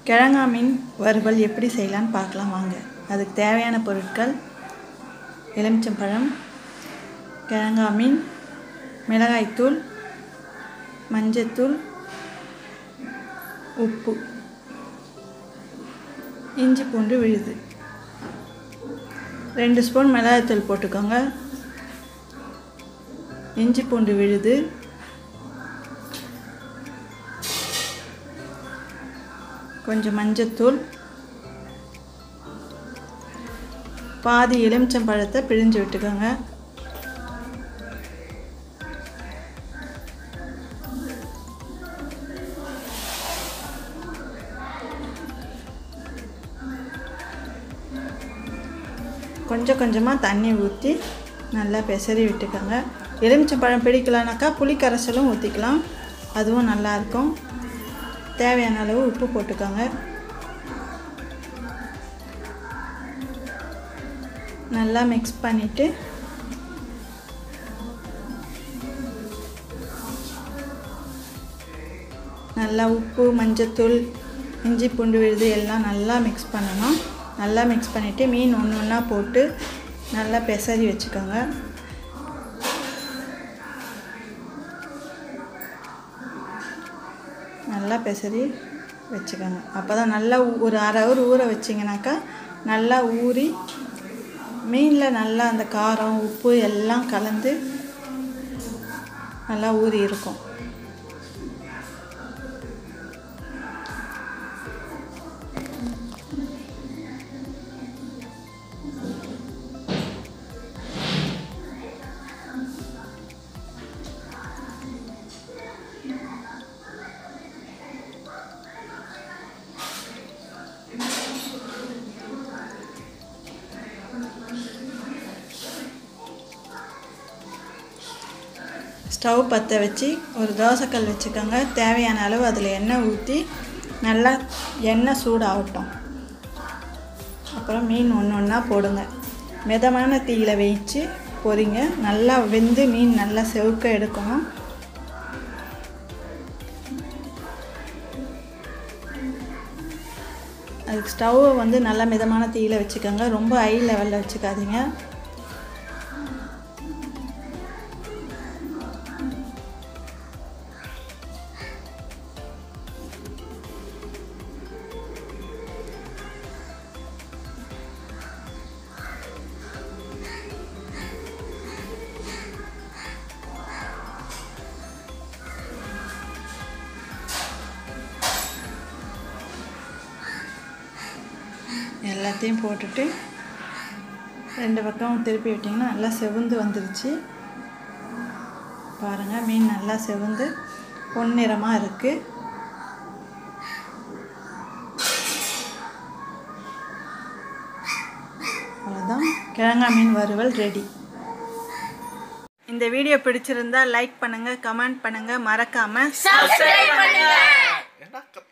கிழங்கா மீன் வறுவல் எப்படி செய்யலான்னு பார்க்கலாம் வாங்க அதுக்கு தேவையான பொருட்கள் எலுமிச்சம்பழம் கிழங்கா மீன் மிளகாய்த்தூள் மஞ்சத்தூள் உப்பு இஞ்சி பூண்டு விழுது ரெண்டு ஸ்பூன் மிளகாய்த்தூள் போட்டுக்கோங்க இஞ்சி பூண்டு விழுது கொஞ்சம் மஞ்சத்தூள் பாதி எலுமிச்சம்பழத்தை பிழிஞ்சு விட்டுக்கோங்க கொஞ்சம் கொஞ்சமாக தண்ணி ஊற்றி நல்லா பெசரி விட்டுக்கோங்க எலுமிச்சம்பழம் பிடிக்கலனாக்கா புளி கரைசலும் ஊற்றிக்கலாம் அதுவும் நல்லாயிருக்கும் தேவையான அளவு உப்பு போட்டுக்கோங்க நல்லா மிக்ஸ் பண்ணிவிட்டு நல்லா உப்பு மஞ்சத்தூள் இஞ்சி பூண்டு விழுது எல்லாம் நல்லா மிக்ஸ் பண்ணணும் நல்லா மிக்ஸ் பண்ணிவிட்டு மீன் ஒன்று ஒன்றா போட்டு நல்லா பெசரி வச்சுக்கோங்க நல்லா பெசரி வச்சுக்கோங்க அப்போ தான் நல்லா ஊ- ஒரு அரை ஹவர் ஊற வச்சிங்கனாக்கா நல்லா ஊறி மீனில் நல்லா அந்த காரம் உப்பு எல்லாம் கலந்து நல்லா ஊறி இருக்கும் ஸ்டவ் பற்ற வச்சு ஒரு தோசைக்கல் வச்சுக்கோங்க தேவையான அளவு அதில் எண்ணெய் ஊற்றி நல்லா எண்ணெய் சூடாகட்டும் அப்புறம் மீன் ஒன்று ஒன்றா போடுங்க மிதமான தீயில வச்சு பொரிங்க நல்லா வெந்து மீன் நல்லா செவுக்க எடுக்கணும் அதுக்கு ஸ்டவ்வை வந்து நல்லா மிதமான தீயில வச்சுக்கோங்க ரொம்ப ஹை லெவலில் வச்சுக்காதீங்க எல்லாத்தையும் போட்டுட்டு ரெண்டு பக்கம் திருப்பி விட்டிங்கன்னா நல்லா செவந்து வந்துருச்சு பாருங்கள் மீன் நல்லா செவந்து பொன்னிறமாக இருக்குது அவ்வளோதான் கிழங்கா மீன் வறுவல் ரெடி இந்த வீடியோ பிடிச்சிருந்தா லைக் பண்ணுங்கள் கமெண்ட் பண்ணுங்கள் மறக்காமல் சப்ஸ்கிரைப் பண்ணுங்க என்ன கத்த